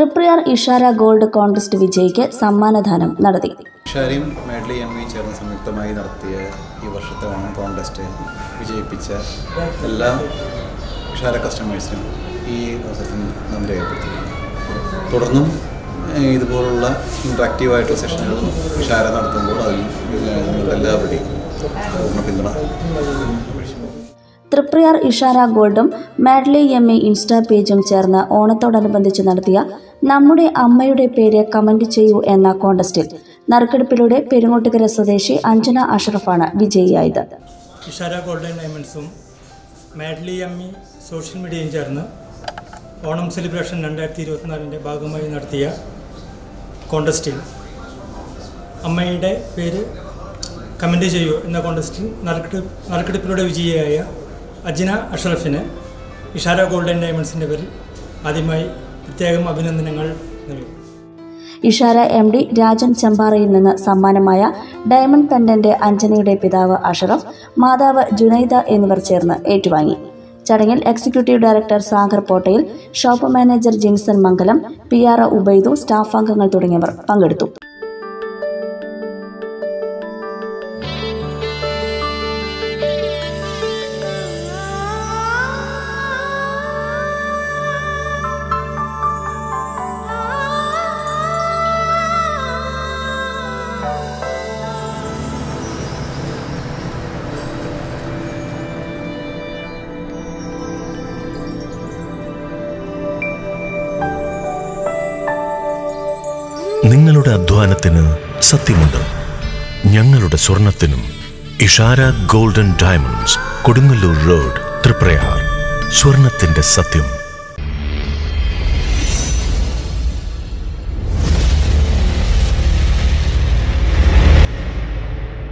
Triprayar Ishara gold contest വിജയിക്ക് സമ്മാനദാനം നടത്തി ഷാരിയും മേഡ്ലി എം വി ചേർന്ന് സംയുക്തമായി നടത്തിയ ഈ വർഷത്തെ ഓണം കോൺടെസ്റ്റ് വിജയിപ്പിച്ച എല്ലാ ഷാര കസ്റ്റമേഴ്സിനും ഈ അവസരത്തിൽ നന്ദി രേഖപ്പെടുത്തുന്നു തുടർന്നും ഏഹ്, ഇതുപോലുള്ള ഇൻട്രാക്റ്റീവ് ആയിട്ടുള്ള സെഷനുകൾ ഷാര നടത്തുമ്പോൾ അതിൽ ഏഹ്, നിങ്ങളുടെ എല്ലാവരുടെയും പൂർണ്ണ പിന്തുണ അപേക്ഷിക്കുന്നു തൃപ്രയാർ ഇഷാര ഗോൾഡും മാഡ്ലി എം എ ഇൻസ്റ്റാ പേജും ചേർന്ന് ഓണത്തോടനുബന്ധിച്ച് നടത്തിയ നമ്മുടെ അമ്മയുടെ പേര് കമന്റ് ചെയ്യൂ എന്ന കോൺടെസ്റ്റിൽ നറുക്കെടുപ്പിലൂടെ പെരുങ്ങോട്ടുകര സ്വദേശി അഞ്ജന അഷ്റഫാണ് വിജയിയായത് ഇഷാര ഗോൾഡൻ ഡയമണ്ട്സും മാഡ്ലി അമ്മി സോഷ്യൽ മീഡിയയും ചേർന്ന് ഓണം സെലിബ്രേഷൻ രണ്ടായിരത്തി ഇരുപത്തിനാലിൻ്റെ ഭാഗമായി നടത്തിയ കോണ്ടസ്റ്റിൽ അമ്മയുടെ പേര് കമൻ്റ് ചെയ്യൂ എന്ന കോണ്ടസ്റ്റിൽ നറുക്കെടുപ്പ് നറുക്കെടുപ്പിലൂടെ വിജയിയായ അജ്ന അഷ്റഫിന് ഇഷാര ഗോൾഡൻ ഡയമണ്ട്സിൻ്റെ പേരിൽ ആദ്യമായി പ്രത്യേകം അഭിനന്ദനങ്ങൾ നൽകും ഇഷാര എം ഡി രാജൻ ചെമ്പാറയിൽ നിന്ന് സമ്മാനമായ ഡയമണ്ട് പെൻഡന്റ് അഞ്ജനയുടെ പിതാവ് അഷറഫ് മാതാവ് ജുനൈദ എന്നിവർ ചേർന്ന് ഏറ്റുവാങ്ങി ചടങ്ങിൽ executive director Sagar Pottayil shop manager Jinson Mangalam P R Ubaidu staff അംഗങ്ങൾ തുടങ്ങിയവർ പങ്കെടുത്തു നിങ്ങളുടെ അധ്വാനത്തിന് സത്യമുണ്ട് ഞങ്ങളുടെ സ്വർണത്തിനും Ishara golden diamonds Kodungallur road Triprayar സ്വർണത്തിന്റെ സത്യം